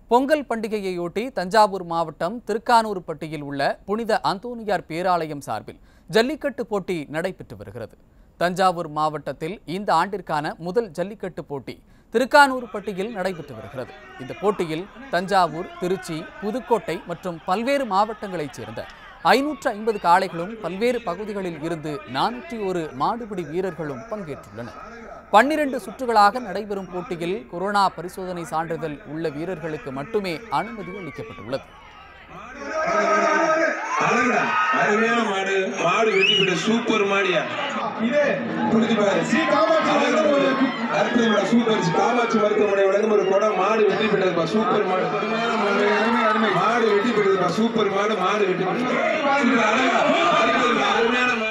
பொங்கல் பண்டிகையையொட்டி தஞ்சாவூர் மாவட்டம் திருக்கானூர்பட்டியில் உள்ள புனித அந்தோனியார் பேராலயம் சார்பில் ஜல்லிக்கட்டு போட்டி நடைபெற்று வருகிறது தஞ்சாவூர் மாவட்டத்தில் இந்த ஆண்டிற்கான முதல் ஜல்லிக்கட்டு போட்டி திருக்கானூர்பட்டியில் நடைபெற்று வருகிறது இந்த போட்டியில் தஞ்சாவூர் திருச்சி புதுக்கோட்டை மற்றும் பல்வேறு மாவட்டங்களைச் சேர்ந்த ஐநூற்று ஐம்பது காளைகளும் பல்வேறு பகுதிகளில் இருந்து நானூற்றி ஒரு மாடுபிடி வீரர்களும் பங்கேற்றுள்ளனர் பன்னிரண்டு சுற்றுகளாக நடைபெறும் போட்டியில் கொரோனா பரிசோதனை சான்றிதழ் உள்ள வீரர்களுக்கு மட்டுமே அனுமதி அளிக்கப்பட்டுள்ளது அழகுடா அருமையான மாடு மாடு வெட்டி விட சூப்பர் மாடியா இது புரிஞ்சு பாரு சி காமாட்சி மருத்துவமனை. அற்புதமான சூப்பர் காமாட்சி மருத்துவமனை வழங்கும் ஒரு குடம் மாடு வெட்டி விட்டதுப்பா சூப்பர் மாடு அருமையான மாடு. அருமை, அருமை. மாடு வெட்டி விட்டதுப்பா சூப்பர் மாடு மாடு வெட்டி விட்டது அழகா அருமையான மாடு.